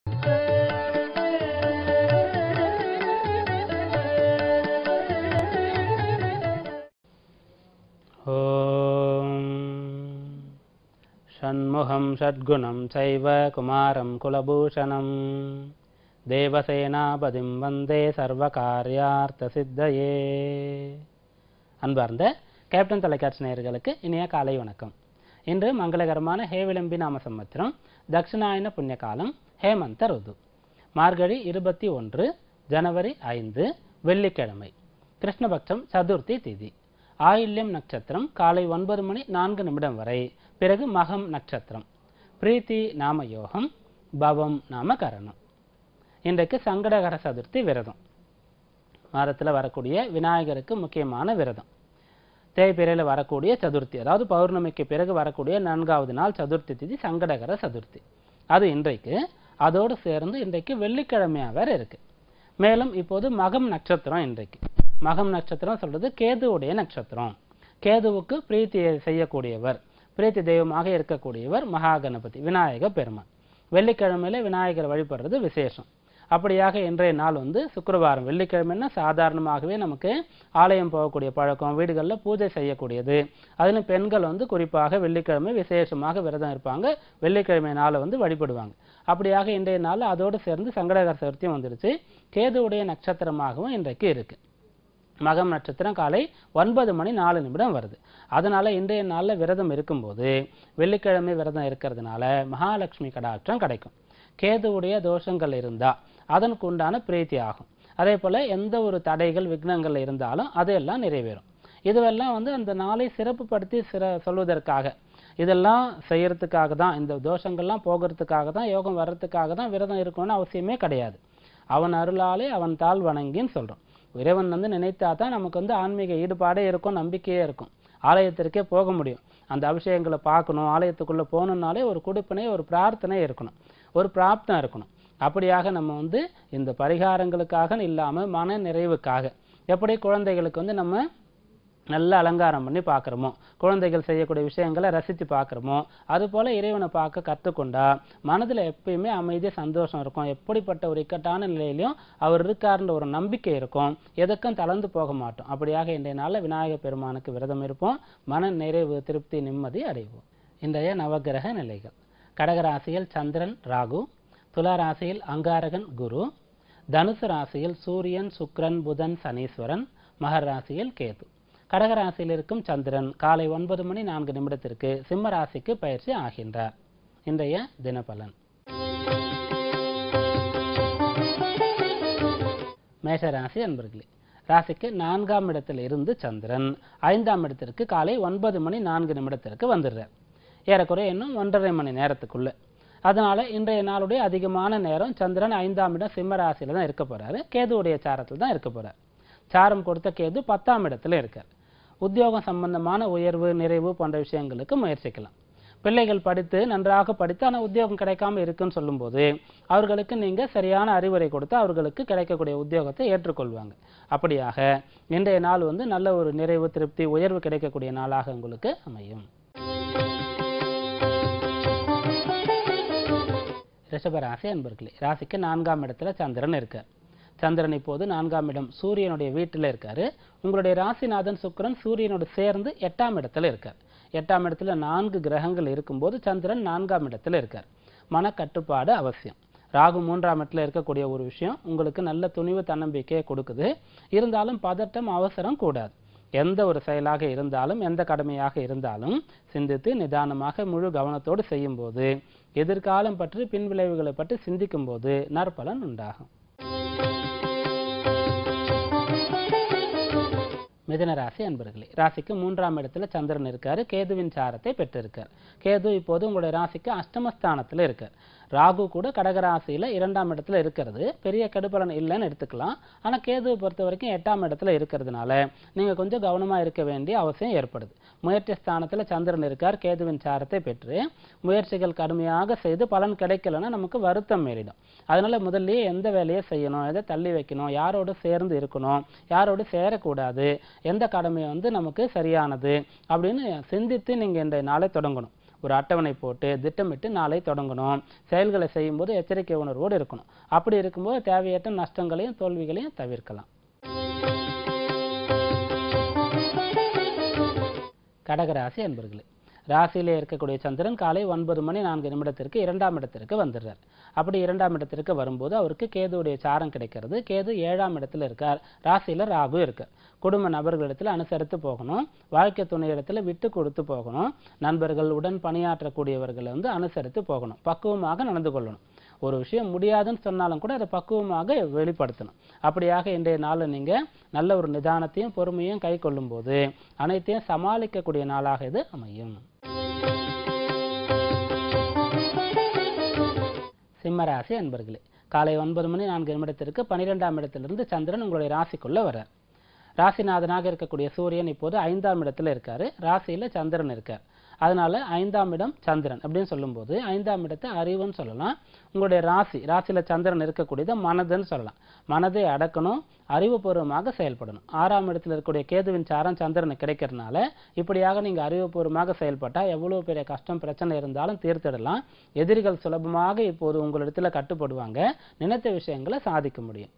ॐ षण्मुखं षड्गुणं चैव कुमारं कुलभूषणं தேவசேனாபதிம் வந்தே சர்வகாரியார்த்த சித்தயே அன்பார்ந்த கேப்டன் தொலைக்காட்சி நேயர்களுக்கு இனிய காலை வணக்கம் இன்று மங்களகரமான ஹேவிளம்பி நாம சம்பத்திரம் தட்சிணாயன புண்ணிய காலம் ஹேமந்த ருது மார்கழி இருபத்தி ஒன்று ஜனவரி ஐந்து வெள்ளிக்கிழமை கிருஷ்ணபக்ஷம் சதுர்த்தி திதி ஆயில்யம் நட்சத்திரம் காலை ஒன்பது மணி நான்கு நிமிடம் வரை பிறகு மகம் நட்சத்திரம் பிரீத்தி நாம யோகம் பவம் நாம கரணம் இன்றைக்கு சங்கடகர சதுர்த்தி விரதம் மாதத்தில் வரக்கூடிய விநாயகருக்கு முக்கியமான விரதம் தேய்பிரையில் வரக்கூடிய சதுர்த்தி அதாவது பௌர்ணமிக்கு பிறகு வரக்கூடிய நான்காவது நாள் சதுர்த்தி திதி சங்கடகர சதுர்த்தி அது இன்றைக்கு அதோடு சேர்ந்து இன்றைக்கு வெள்ளிக்கிழமையாக வேற இருக்கு மேலும் இப்போது மகம் நட்சத்திரம் இன்றைக்கு மகம் நட்சத்திரம் சொல்றது கேதுவுடைய நட்சத்திரம் கேதுவுக்கு பிரீத்தியை செய்யக்கூடியவர் பிரீத்தி தெய்வமாக இருக்கக்கூடியவர் மகா கணபதி விநாயக பெருமான் வெள்ளிக்கிழமையில விநாயகர் வழிபடுறது விசேஷம் அப்படியாக இன்றைய நாள் வந்து சுக்கிரவாரம் வெள்ளிக்கிழமைன்னா சாதாரணமாகவே நமக்கு ஆலயம் போகக்கூடிய பழக்கம் வீடுகளில் பூஜை செய்யக்கூடியது அதிலும் பெண்கள் வந்து குறிப்பாக வெள்ளிக்கிழமை விசேஷமாக விரதம் இருப்பாங்க வெள்ளிக்கிழமை நாளை வந்து வழிபடுவாங்க அப்படியாக இன்றைய நாள் அதோடு சேர்ந்து சங்கடகர சதுர்த்தியும் வந்துருச்சு கேதுவுடைய நட்சத்திரமாகவும் இன்றைக்கு இருக்கு மகம் நட்சத்திரம் காலை ஒன்பது மணி நாலு நிமிடம் வருது அதனால இன்றைய நாளில் விரதம் இருக்கும்போது வெள்ளிக்கிழமை விரதம் இருக்கிறதுனால மகாலட்சுமி கடாட்சம் கிடைக்கும் கேதுவுடைய தோஷங்கள் இருந்தா அதற்கு உண்டான பிரீத்தி ஆகும் அதே போல எந்த ஒரு தடைகள் விக்னங்கள் இருந்தாலும் அதையெல்லாம் நிறைவேறும் இதுவெல்லாம் வந்து அந்த நாளை சிறப்புப்படுத்தி சிற சொல்வதற்காக இதெல்லாம் செய்யறதுக்காக தான் இந்த தோஷங்கள்லாம் போகிறதுக்காக தான் யோகம் வர்றதுக்காக தான் விரதம் இருக்கணும்னு அவசியமே கிடையாது அவன் அருளாலே அவன் தாள் வணங்கின்னு சொல்றோம் இறைவன் வந்து நினைத்தா தான் நமக்கு வந்து ஆன்மீக ஈடுபாடே இருக்கும் நம்பிக்கையே இருக்கும் ஆலயத்திற்கே போக முடியும் அந்த அபிஷேகங்களை பார்க்கணும் ஆலயத்துக்குள்ள போகணுன்னாலே ஒரு குடுப்பினை ஒரு பிரார்த்தனை இருக்கணும் ஒரு பிராப்தம் இருக்கணும் அப்படியாக நம்ம வந்து இந்த பரிகாரங்களுக்காக இல்லாம மன நிறைவுக்காக எப்படி குழந்தைகளுக்கு வந்து நம்ம நல்ல அலங்காரம் பண்ணி பார்க்குறோமோ குழந்தைகள் செய்யக்கூடிய விஷயங்களை ரசித்து பார்க்குறோமோ அதுபோல இறைவனை பார்க்க கற்றுக்கொண்டா மனதில் எப்பயுமே அமைதி சந்தோஷம் இருக்கும் எப்படிப்பட்ட ஒரு இக்கட்டான நிலையிலையும் அவர் இருக்காருன்ற ஒரு நம்பிக்கை இருக்கும் எதுக்கும் தளர்ந்து போக மாட்டோம் அப்படியாக இன்றைய நாளில் விநாயகர் பெருமானுக்கு விரதம் இருப்போம் மன நிறைவு திருப்தி நிம்மதி அடைவோம் இன்றைய நவகிரக நிலைகள் கடகராசியில் சந்திரன் ராகு துலா ராசியில் அங்காரகன் குரு தனுசு ராசியில் சூரியன் சுக்கிரன் புதன் சனீஸ்வரன் மகர ராசியில் கேது கடகராசியில் இருக்கும் சந்திரன் காலை ஒன்பது மணி நான்கு நிமிடத்திற்கு சிம்ம ராசிக்கு பயிற்சி ஆகின்றார் இன்றைய தினபலன் மேஷ ராசி அன்பர்களே ராசிக்கு நான்காம் இடத்தில் இருந்து சந்திரன் ஐந்தாம் இடத்திற்கு காலை ஒன்பது மணி நான்கு நிமிடத்திற்கு வந்துடுறார் ஏறக்குறைய இன்னும் ஒன்றரை மணி நேரத்துக்குள்ள அதனால இன்றைய நாளுடைய அதிகமான நேரம் சந்திரன் ஐந்தாம் இடம் சிம்ம ராசியில தான் இருக்க போறாரு கேதுவுடைய சாரத்தில் தான் இருக்க போறார் சாரம் கொடுத்த கேது பத்தாம் இடத்துல இருக்கார் உத்தியோகம் சம்பந்தமான உயர்வு நிறைவு போன்ற விஷயங்களுக்கு முயற்சிக்கலாம் பிள்ளைகள் படித்து நன்றாக படித்து ஆனால் உத்தியோகம் கிடைக்காம இருக்குன்னு சொல்லும்போது அவர்களுக்கு நீங்க சரியான அறிவுரை கொடுத்து அவர்களுக்கு கிடைக்கக்கூடிய உத்தியோகத்தை ஏற்றுக்கொள்வாங்க அப்படியாக இன்றைய நாள் வந்து நல்ல ஒரு நிறைவு திருப்தி உயர்வு கிடைக்கக்கூடிய நாளாக உங்களுக்கு அமையும் ரிஷப ராசி அன்பர்களே ராசிக்கு நான்காம் இடத்துல சந்திரன் இருக்கார் சந்திரன் இப்போது நான்காம் இடம் சூரியனுடைய வீட்டில் இருக்காரு உங்களுடைய ராசிநாதன் சுக்கிரன் சூரியனோடு சேர்ந்து எட்டாம் இடத்துல இருக்கார் எட்டாம் இடத்துல நான்கு கிரகங்கள் இருக்கும்போது சந்திரன் நான்காம் இடத்துல இருக்கார் மனக்கட்டுப்பாடு அவசியம் ராகு மூன்றாம் இடத்துல இருக்கக்கூடிய ஒரு விஷயம் உங்களுக்கு நல்ல துணிவு தன்னம்பிக்கையை கொடுக்குது இருந்தாலும் பதட்டம் அவசரம் கூடாது எந்த ஒரு செயலாக இருந்தாலும் எந்த கடமையாக இருந்தாலும் சிந்தித்து நிதானமாக முழு கவனத்தோடு செய்யும்போது எதிர்காலம் பற்றி பின்விளைவுகளை பற்றி சிந்திக்கும் போது நற்பலன் உண்டாகும் மிதன ராசி அன்பர்களே ராசிக்கு மூன்றாம் இடத்துல சந்திரன் இருக்காரு கேதுவின் சாரத்தை பெற்றிருக்கார் கேது இப்போது உங்களுடைய ராசிக்கு அஷ்டமஸ்தானத்துல இருக்கார் ராகு கூட கடகராசியில இரண்டாம் இடத்துல இருக்கிறது பெரிய கெடுபலன் இல்லைன்னு எடுத்துக்கலாம் ஆனா கேதுவை பொறுத்த வரைக்கும் எட்டாம் இடத்துல இருக்கிறதுனால நீங்க கொஞ்சம் கவனமா இருக்க வேண்டிய அவசியம் ஏற்படுது முயற்சி ஸ்தானத்துல சந்திரன் இருக்கார் கேதுவின் சாரத்தை பெற்று முயற்சிகள் கடுமையாக செய்து பலன் கிடைக்கலன்னா நமக்கு வருத்தம் மேலிடும் அதனால முதல்லயே எந்த வேலையை செய்யணும் எதை தள்ளி வைக்கணும் யாரோடு சேர்ந்து இருக்கணும் யாரோடு சேரக்கூடாது எந்த கடமை வந்து நமக்கு சரியானது அப்படின்னு சிந்தித்து நீங்க இந்த நாளை தொடங்கணும் ஒரு அட்டவணை போட்டு திட்டமிட்டு நாளை தொடங்கணும் செயல்களை செய்யும்போது எச்சரிக்கை உணர்வோடு இருக்கணும் அப்படி இருக்கும்போது தேவையற்ற நஷ்டங்களையும் தோல்விகளையும் தவிர்க்கலாம் கடகராசி அன்பர்களே ராசியிலே இருக்கக்கூடிய சந்திரன் காலை ஒன்பது மணி நான்கு நிமிடத்திற்கு இரண்டாம் இடத்திற்கு வந்துடுறார் அப்படி இரண்டாம் இடத்திற்கு வரும்போது அவருக்கு கேதுவுடைய சாரம் கிடைக்கிறது கேது ஏழாம் இடத்துல இருக்கார் ராசியில ராகு இருக்கார் குடும்ப நபர்களிடத்துல அனுசரித்து போகணும் வாழ்க்கை துணையிடத்துல விட்டு கொடுத்து போகணும் நண்பர்கள் உடன் பணியாற்றக்கூடியவர்களை வந்து அனுசரித்து போகணும் பக்குவமாக நடந்து கொள்ளணும் ஒரு விஷயம் முடியாதுன்னு சொன்னாலும் கூட அதை பக்குவமாக வெளிப்படுத்தணும் அப்படியாக இன்றைய நாளில் நீங்க நல்ல ஒரு நிதானத்தையும் பொறுமையும் கை கொள்ளும்போது அனைத்தையும் சமாளிக்கக்கூடிய நாளாக இது அமையும் சிம்மராசி அன்பர்களே காலை ஒன்பது மணி நான்கு நிமிடத்திற்கு பனிரெண்டாம் இடத்திலிருந்து சந்திரன் உங்களுடைய ராசிக்குள்ள வர்றார் ராசிநாதனாக இருக்கக்கூடிய சூரியன் இப்போது ஐந்தாம் இடத்துல இருக்காரு ராசியில சந்திரன் இருக்கார் அதனால ஐந்தாம் இடம் சந்திரன் அப்படின்னு சொல்லும்போது ஐந்தாம் இடத்தை அறிவுன்னு சொல்லலாம் உங்களுடைய ராசி ராசியில சந்திரன் இருக்கக்கூடியது மனதுன்னு சொல்லலாம் மனதை அடக்கணும் அறிவுபூர்வமாக செயல்படணும் ஆறாம் இடத்துல இருக்கக்கூடிய கேதுவின் சாரம் சந்திரனுக்கு கிடைக்கிறதுனால இப்படியாக நீங்க அறிவுபூர்வமாக செயல்பட்டா எவ்வளவு பெரிய கஷ்டம் பிரச்சனை இருந்தாலும் தீர்த்திடலாம் எதிரிகள் சுலபமாக இப்போது உங்களிடத்துல கட்டுப்படுவாங்க நினைத்த விஷயங்களை சாதிக்க முடியும்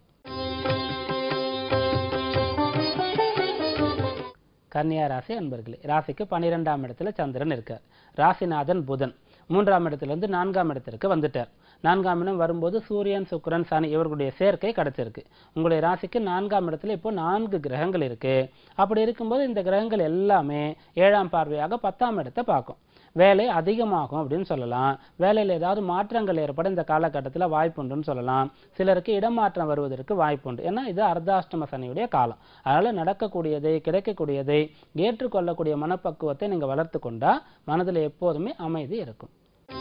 கன்னியா ராசி அன்பர்களே ராசிக்கு பன்னிரெண்டாம் இடத்துல சந்திரன் இருக்கார் ராசிநாதன் புதன் மூன்றாம் இடத்திலிருந்து நான்காம் இடத்திற்கு வந்துட்டார் நான்காம் இடம் வரும்போது சூரியன் சுக்கிரன் சனி இவர்களுடைய சேர்க்கை கிடைச்சிருக்கு உங்களுடைய ராசிக்கு நான்காம் இடத்துல இப்போ நான்கு கிரகங்கள் இருக்கு அப்படி இருக்கும்போது இந்த கிரகங்கள் எல்லாமே ஏழாம் பார்வையாக பத்தாம் இடத்தை பார்க்கும் வேலை அதிகமாகும் அப்படின்னு சொல்லலாம் வேலையில் ஏதாவது மாற்றங்கள் ஏற்பட இந்த காலகட்டத்தில் வாய்ப்புண்டுன்னு சொல்லலாம் சிலருக்கு இடமாற்றம் வருவதற்கு வாய்ப்புண்டு ஏன்னா இது அர்த்தாஷ்டம சனியுடைய காலம் அதனால நடக்கக்கூடியதை கிடைக்கக்கூடியதை ஏற்றுக்கொள்ளக்கூடிய மனப்பக்குவத்தை நீங்க வளர்த்து கொண்டா மனதில் எப்போதுமே அமைதி இருக்கும்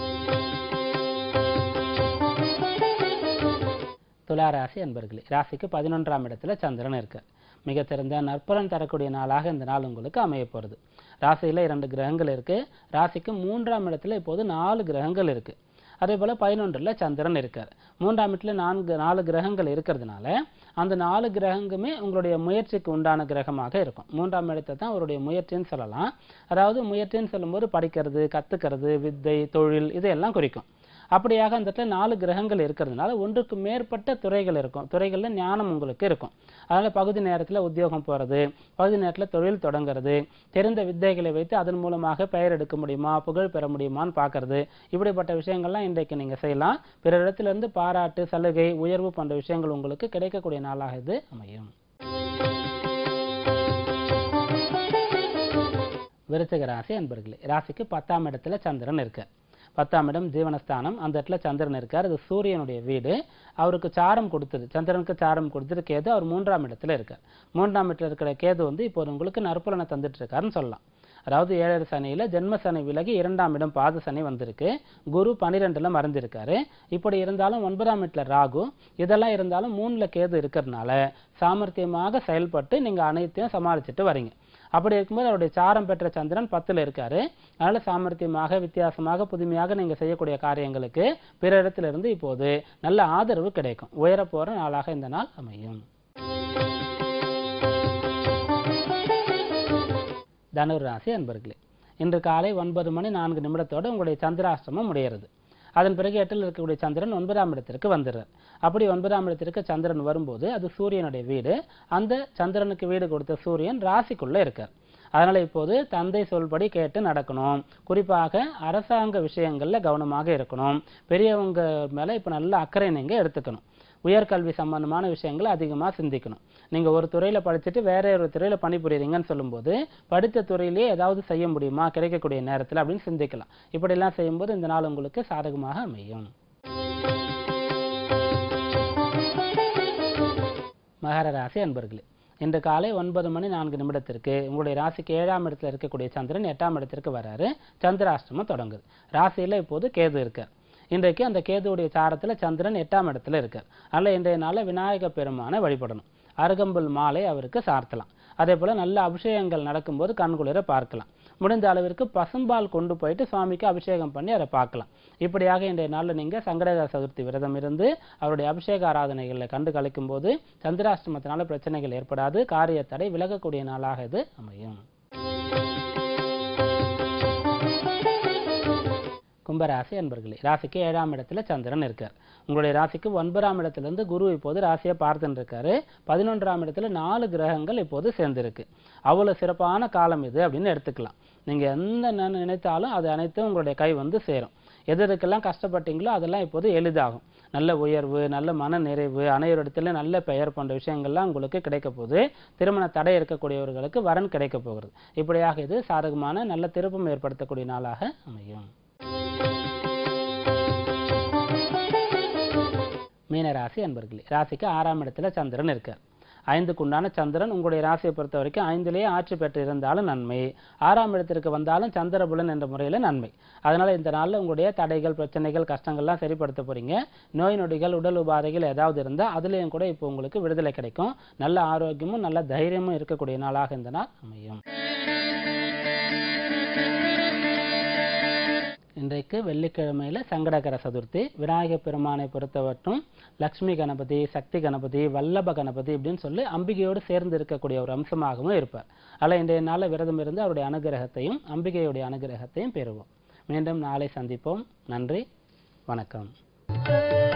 துளாராசி அன்பர்களே ராசிக்கு பதினொன்றாம் இடத்துல சந்திரன் இருக்கு மிக சிறந்த நற்பலன் தரக்கூடிய நாளாக இந்த நாள் உங்களுக்கு அமைய போகிறது ராசியில இரண்டு கிரகங்கள் இருக்கு ராசிக்கு மூன்றாம் இடத்துல இப்போது நாலு கிரகங்கள் இருக்கு அதே போல பதினொன்றுல சந்திரன் இருக்கார் மூன்றாம் இடத்துல நான்கு நாலு கிரகங்கள் இருக்கிறதுனால அந்த நாலு கிரகங்குமே உங்களுடைய முயற்சிக்கு உண்டான கிரகமாக இருக்கும் மூன்றாம் இடத்தை தான் அவருடைய முயற்சின்னு சொல்லலாம் அதாவது முயற்சின்னு சொல்லும்போது படிக்கிறது கத்துக்கிறது வித்தை தொழில் இதையெல்லாம் குறிக்கும் அப்படியாக அந்த இடத்துல நாலு கிரகங்கள் இருக்கிறதுனால ஒன்றுக்கு மேற்பட்ட துறைகள் இருக்கும் துறைகளில் ஞானம் உங்களுக்கு இருக்கும் அதனால பகுதி நேரத்தில் உத்தியோகம் போகிறது பகுதி நேரத்தில் தொழில் தொடங்குறது தெரிந்த வித்தைகளை வைத்து அதன் மூலமாக பெயர் எடுக்க முடியுமா புகழ் பெற முடியுமான்னு பார்க்கறது இப்படிப்பட்ட விஷயங்கள்லாம் இன்றைக்கு நீங்கள் செய்யலாம் பிறரிடத்திலிருந்து பாராட்டு சலுகை உயர்வு போன்ற விஷயங்கள் உங்களுக்கு கிடைக்கக்கூடிய நாளாக இது அமையும் விருச்சிக ராசி அன்பர்களே ராசிக்கு பத்தாம் இடத்துல சந்திரன் இருக்கு பத்தாம் இடம் ஜீவனஸ்தானம் அந்த இடத்துல சந்திரன் இருக்கார் அது சூரியனுடைய வீடு அவருக்கு சாரம் கொடுத்தது சந்திரனுக்கு சாரம் கொடுத்தது கேது அவர் மூன்றாம் இடத்துல இருக்கார் மூன்றாம் இடத்துல இருக்கிற கேது வந்து இப்போ உங்களுக்கு நற்பலனை தந்துட்டு இருக்காருன்னு சொல்லலாம் அதாவது ஏழரை சனியில ஜென்ம சனி விலகி இரண்டாம் இடம் பாத சனி வந்திருக்கு குரு பனிரெண்டுல மறைஞ்சிருக்காரு இப்படி இருந்தாலும் ஒன்பதாம் இடத்துல ராகு இதெல்லாம் இருந்தாலும் மூணுல கேது இருக்கிறதுனால சாமர்த்தியமாக செயல்பட்டு நீங்க அனைத்தையும் சமாளிச்சுட்டு வரீங்க அப்படி இருக்கும்போது அவருடைய சாரம் பெற்ற சந்திரன் பத்துல இருக்காரு அதனால சாமர்த்தியமாக வித்தியாசமாக புதுமையாக நீங்க செய்யக்கூடிய காரியங்களுக்கு பிற இடத்திலிருந்து இப்போது நல்ல ஆதரவு கிடைக்கும் உயர போற நாளாக இந்த நாள் அமையும் தனுர் ராசி அன்பர்களே இன்று காலை ஒன்பது மணி நான்கு நிமிடத்தோடு உங்களுடைய சந்திராஷ்டமம் முடிகிறது அதன் பிறகு எட்டில் இருக்கக்கூடிய சந்திரன் ஒன்பதாம் இடத்திற்கு வந்துடுறார் அப்படி ஒன்பதாம் இடத்திற்கு சந்திரன் வரும்போது அது சூரியனுடைய வீடு அந்த சந்திரனுக்கு வீடு கொடுத்த சூரியன் ராசிக்குள்ள இருக்கார் அதனால இப்போது தந்தை சொல்படி கேட்டு நடக்கணும் குறிப்பாக அரசாங்க விஷயங்கள்ல கவனமாக இருக்கணும் பெரியவங்க மேல இப்ப நல்ல அக்கறை நீங்க எடுத்துக்கணும் உயர்கல்வி சம்பந்தமான விஷயங்களை அதிகமாக சிந்திக்கணும் நீங்கள் ஒரு துறையில் படிச்சுட்டு வேற ஒரு துறையில் பணிபுரியுறீங்கன்னு சொல்லும்போது படித்த துறையிலேயே ஏதாவது செய்ய முடியுமா கிடைக்கக்கூடிய நேரத்தில் அப்படின்னு சிந்திக்கலாம் இப்படியெல்லாம் செய்யும்போது இந்த நாள் உங்களுக்கு சாதகமாக அமையும் மகர ராசி அன்பர்களே இன்று காலை ஒன்பது மணி நான்கு நிமிடத்திற்கு உங்களுடைய ராசிக்கு ஏழாம் இடத்துல இருக்கக்கூடிய சந்திரன் எட்டாம் இடத்திற்கு வராரு சந்திராஷ்டமம் தொடங்குது ராசியில இப்போது கேது இருக்கார் இன்றைக்கு அந்த கேதுவுடைய சாரத்துல சந்திரன் எட்டாம் இடத்துல இருக்கார் அதனால இன்றைய நாள்ல விநாயக பெருமானை வழிபடணும் அருகம்புல் மாலை அவருக்கு சார்த்தலாம் அதே போல நல்ல அபிஷேகங்கள் நடக்கும்போது கண்குளிர பார்க்கலாம் முடிந்த அளவிற்கு பசும்பால் கொண்டு போயிட்டு சுவாமிக்கு அபிஷேகம் பண்ணி அதை பார்க்கலாம் இப்படியாக இன்றைய நாளில் நீங்க சங்கடகர சதுர்த்தி விரதம் இருந்து அவருடைய அபிஷேக ஆராதனைகளை கண்டு கழிக்கும் போது சந்திராஷ்டமத்தினால பிரச்சனைகள் ஏற்படாது காரிய தடை விலகக்கூடிய நாளாக இது அமையும் கும்பராசி அன்பர்களே ராசிக்கு ஏழாம் இடத்துல சந்திரன் இருக்கார் உங்களுடைய ராசிக்கு ஒன்பதாம் இடத்திலிருந்து குரு இப்போது ராசியை பார்த்துட்டு இருக்காரு பதினொன்றாம் இடத்துல நாலு கிரகங்கள் இப்போது சேர்ந்திருக்கு அவ்வளவு சிறப்பான காலம் இது அப்படின்னு எடுத்துக்கலாம் நீங்க எந்த ந- நினைத்தாலும் அது அனைத்தும் உங்களுடைய கை வந்து சேரும் எது எதுக்கெல்லாம் கஷ்டப்பட்டீங்களோ அதெல்லாம் இப்போது எளிதாகும் நல்ல உயர்வு நல்ல மன நிறைவு அனைவரிடத்துல நல்ல பெயர் போன்ற விஷயங்கள்லாம் உங்களுக்கு கிடைக்க போகுது திருமண தடை இருக்கக்கூடியவர்களுக்கு வரன் கிடைக்க போகிறது இப்படியாக இது சாதகமான நல்ல திருப்பம் ஏற்படுத்தக்கூடிய நாளாக அமையும் மீனராசி அன்பர்களே ராசிக்கு ஆறாம் இடத்துல சந்திரன் இருக்கார் ஐந்துக்கு உண்டான சந்திரன் உங்களுடைய ராசியை பொறுத்த வரைக்கும் ஐந்திலேயே ஆட்சி பெற்று இருந்தாலும் நன்மை ஆறாம் இடத்திற்கு வந்தாலும் சந்திரபுலன் என்ற முறையில் நன்மை அதனால இந்த நாளில் உங்களுடைய தடைகள் பிரச்சனைகள் கஷ்டங்கள்லாம் சரிப்படுத்த போறீங்க நோய் நொடிகள் உடல் உபாதைகள் ஏதாவது இருந்தால் அதுலேயும் கூட இப்போ உங்களுக்கு விடுதலை கிடைக்கும் நல்ல ஆரோக்கியமும் நல்ல தைரியமும் இருக்கக்கூடிய நாளாக இந்த நாள் அமையும் இன்றைக்கு வெள்ளிக்கிழமையில சங்கடகர சதுர்த்தி விநாயகர் பெருமானை பொறுத்தவரைக்கும் லக்ஷ்மி கணபதி சக்தி கணபதி வல்லப கணபதி இப்படின்னு சொல்லி அம்பிகையோடு சேர்ந்து இருக்கக்கூடிய ஒரு அம்சமாகவும் இருப்பார் அதில் இன்றைய நாளில் விரதம் இருந்து அவருடைய அனுகிரகத்தையும் அம்பிகையுடைய அனுகிரகத்தையும் பெறுவோம் மீண்டும் நாளை சந்திப்போம் நன்றி வணக்கம்